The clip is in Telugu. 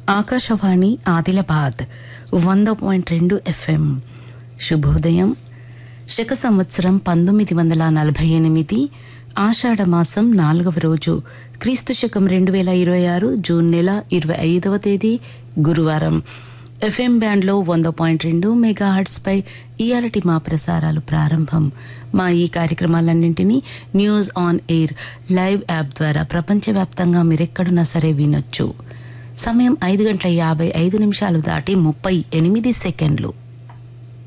ఆకాశవాణి ఆదిలాబాద్ వంద పాయింట్ రెండు ఎఫ్ఎం శుభోదయం శక సంవత్సరం పంతొమ్మిది వందల నలభై ఎనిమిది ఆషాఢ మాసం నాలుగవ రోజు క్రీస్తు శకం రెండు వేల ఇరవై ఆరు జూన్ నెల ఇరవై ఐదవ తేదీ గురువారం ఎఫ్ఎం బ్యాండ్లో వంద పాయింట్ రెండు మెగా పై ఇయాలటి మా ప్రసారాలు ప్రారంభం మా ఈ కార్యక్రమాలన్నింటినీ news on air live app ద్వారా ప్రపంచవ్యాప్తంగా మీరెక్కడున్నా సరే వినొచ్చు సమయం ఐదు గంటల యాభై ఐదు నిమిషాలు దాటి ముప్పై ఎనిమిది సెకండ్లు